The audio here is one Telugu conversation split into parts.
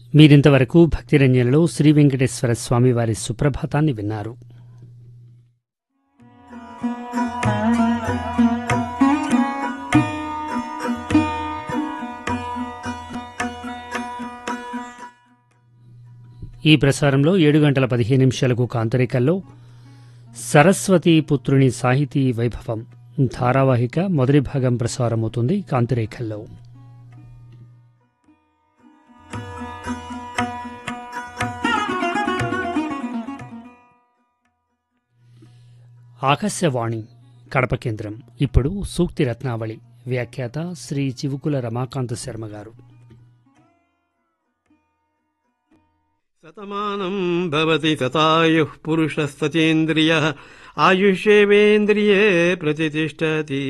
మీరింతవరకు భక్తిరంజనలో శ్రీ వెంకటేశ్వర స్వామి వారి సుప్రభాతాన్ని విన్నారు ఈ ప్రసారంలో ఏడు గంటల పదిహేను నిమిషాలకు కాంతరికల్లో సరస్వతి పుత్రుని సాహితీ వైభవం ధారావాహిక మొదటి భాగం ప్రసారమవుతుంది కాంతిరేఖల్లో ఆకాశవాణి కడప కేంద్రం ఇప్పుడు సూక్తి రత్నావళి వ్యాఖ్యాత శ్రీ చివుకుల రమాకాంత శర్మ గారు శతమానం భవతి శతాయుః పురుషస్తచేంద్రియ ఆయుష్యేవేంద్రియే ప్రతిష్టతి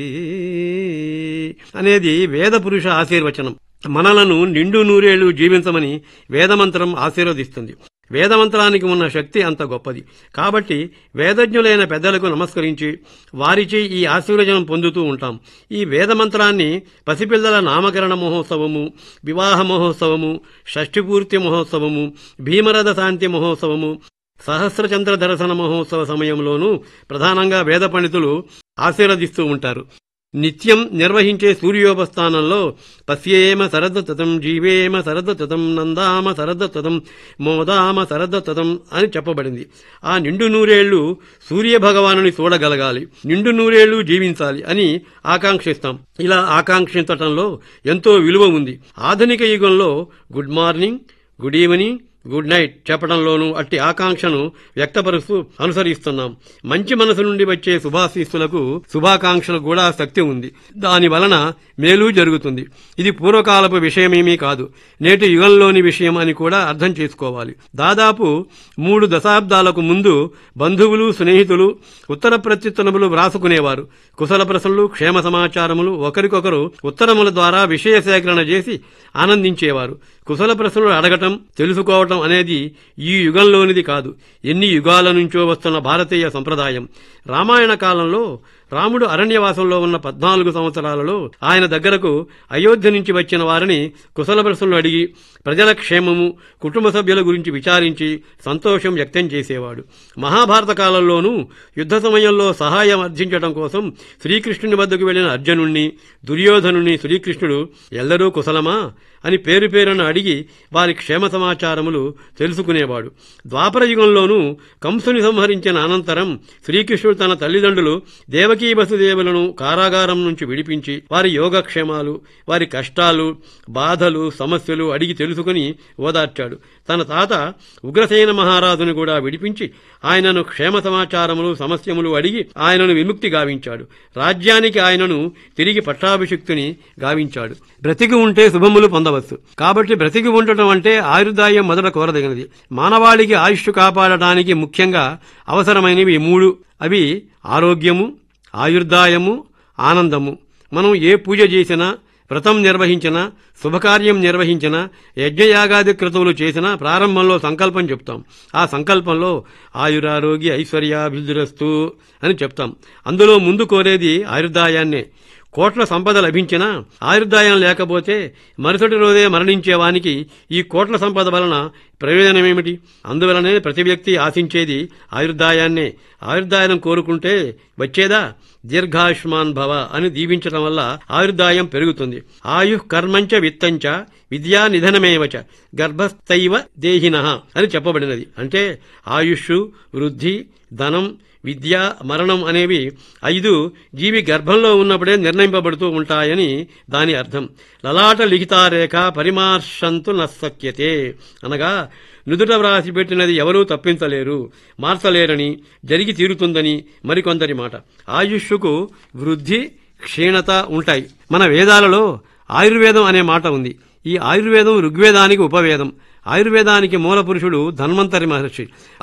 అనేది వేద పురుష ఆశీర్వచనం మనలను నిండు నూరేళ్లు జీవించమని వేదమంత్రం ఆశీర్వదిస్తుంది వేదమంత్రానికి ఉన్న శక్తి అంత గొప్పది కాబట్టి వేదజ్ఞులైన పెద్దలకు నమస్కరించి వారిచే ఈ ఆశీర్వచనం పొందుతూ ఉంటాం ఈ వేదమంత్రాన్ని పసిపిల్లల నామకరణ మహోత్సవము వివాహ మహోత్సవము షష్ఠిపూర్తి మహోత్సవము భీమరథ శాంతి మహోత్సవము సహస్రచంద్ర దర్శన మహోత్సవ సమయంలోనూ ప్రధానంగా వేద పండితులు ఆశీర్వదిస్తూ ఉంటారు నిత్యం నిర్వహించే సూర్యోపస్థానంలో పశ్యేమ శరదతతం జీవేమ శరదతతం నందామ శరదతతం మోదామ శరదతతం అని చెప్పబడింది ఆ నిండు నూరేళ్లు సూర్య భగవానుని చూడగలగాలి నిండు నూరేళ్లు జీవించాలి అని ఆకాంక్షిస్తాం ఇలా ఆకాంక్షించటంలో ఎంతో విలువ ఉంది ఆధునిక యుగంలో good morning good evening good night చెప్పడంలోనూ అట్టి ఆకాంక్షను వ్యక్తపరుస్తూ అనుసరిస్తున్నాం మంచి మనసు నుండి వచ్చే శుభాశీస్సులకు శుభాకాంక్షలకు కూడా శక్తి ఉంది దాని వలన మేలు జరుగుతుంది ఇది పూర్వకాలపు విషయమేమీ కాదు నేటి యుగంలోని విషయం అని కూడా అర్థం చేసుకోవాలి దాదాపు మూడు దశాబ్దాలకు ముందు బంధువులు స్నేహితులు ఉత్తర ప్రత్యుత్తరములు వ్రాసుకునేవారు కుశల ప్రశ్నలు క్షేమ సమాచారములు ఒకరికొకరు ఉత్తరముల ద్వారా విషయ సేకరణ చేసి ఆనందించేవారు కుశల ప్రశ్నలు అడగటం తెలుసుకోవటం అనేది ఈ యుగంలోనిది కాదు ఎన్ని యుగాల నుంచో వస్తున్న భారతీయ సంప్రదాయం రామాయణ కాలంలో రాముడు అరణ్యవాసంలో ఉన్న పద్నాలుగు సంవత్సరాలలో ఆయన దగ్గరకు అయోధ్య నుంచి వచ్చిన వారిని కుశల ప్రశ్నలు అడిగి ప్రజల క్షేమము కుటుంబ సభ్యుల గురించి విచారించి సంతోషం వ్యక్తం చేసేవాడు మహాభారత కాలంలోనూ యుద్ధ సమయంలో సహాయం అర్థించడం కోసం శ్రీకృష్ణుని వద్దకు వెళ్లిన అర్జునుణ్ణి దుర్యోధనుని శ్రీకృష్ణుడు ఎల్లరూ కుశలమా అని పేరు పేరున అడిగి వారి క్షేమ సమాచారములు తెలుసుకునేవాడు ద్వాపర యుగంలోనూ కంసుని సంహరించిన అనంతరం శ్రీకృష్ణుడు తన తల్లిదండ్రులు దేవకీ వసుదేవులను కారాగారం నుంచి విడిపించి వారి యోగక్షేమాలు వారి కష్టాలు బాధలు సమస్యలు అడిగి తెలుసుకుని ఓదార్చాడు తన తాత ఉగ్రసేన మహారాజును కూడా విడిపించి ఆయనను క్షేమ సమాచారములు సమస్యములు అడిగి ఆయనను విముక్తి గావించాడు రాజ్యానికి ఆయనను తిరిగి పట్టాభిషిక్తుని గావించాడు బ్రతికి ఉంటే శుభములు పొందవచ్చు కాబట్టి బ్రతికి ఉండటం అంటే ఆయుర్దాయం మొదట కోరదగినది మానవాళికి ఆయుష్ కాపాడటానికి ముఖ్యంగా అవసరమైనవి ఈ మూడు అవి ఆరోగ్యము ఆయుర్దాయము ఆనందము మనం ఏ పూజ చేసినా వ్రతం నిర్వహించినా శుభకార్యం నిర్వహించినా యజ్ఞయాగాది క్రతువులు చేసినా ప్రారంభంలో సంకల్పం చెప్తాం ఆ సంకల్పంలో ఆయురారోగ్య ఐశ్వర్యాభివృద్ధిరస్తు అని చెప్తాం అందులో ముందు కోరేది ఆయుర్దాయాన్నే కోట్ల సంపద లభించినా ఆయుర్దాయం లేకపోతే మరుసటి రోజే మరణించేవానికి ఈ కోట్ల సంపద వలన ప్రయోజనమేమిటి అందువలనే ప్రతి వ్యక్తి ఆశించేది ఆయుర్దాయాన్నే ఆయుర్దాయం కోరుకుంటే వచ్చేదా దీర్ఘాయుష్మాన్ భవ అని దీవించడం వల్ల ఆయుర్దాయం పెరుగుతుంది ఆయు కర్మంచ విత్తంచ విద్యా నిధనమేవచ గర్భస్థైవ దేహిన అని చెప్పబడినది అంటే ఆయుష్ వృద్ధి ధనం విద్య మరణం అనేవి ఐదు జీవి గర్భంలో ఉన్నప్పుడే నిర్ణయింపబడుతూ ఉంటాయని దాని అర్థం లలాట లిఖితారేఖ పరిమార్శంతు నశక్యతే అనగా నుదుట వ్రాసి పెట్టినది ఎవరూ తప్పించలేరు మార్చలేరని జరిగి తీరుతుందని మరికొందరి మాట ఆయుష్కు వృద్ధి క్షీణత ఉంటాయి మన వేదాలలో ఆయుర్వేదం అనే మాట ఉంది ఈ ఆయుర్వేదం ఋగ్వేదానికి ఉపవేదం ఆయుర్వేదానికి మూల పురుషుడు ధన్వంతరి మహర్షి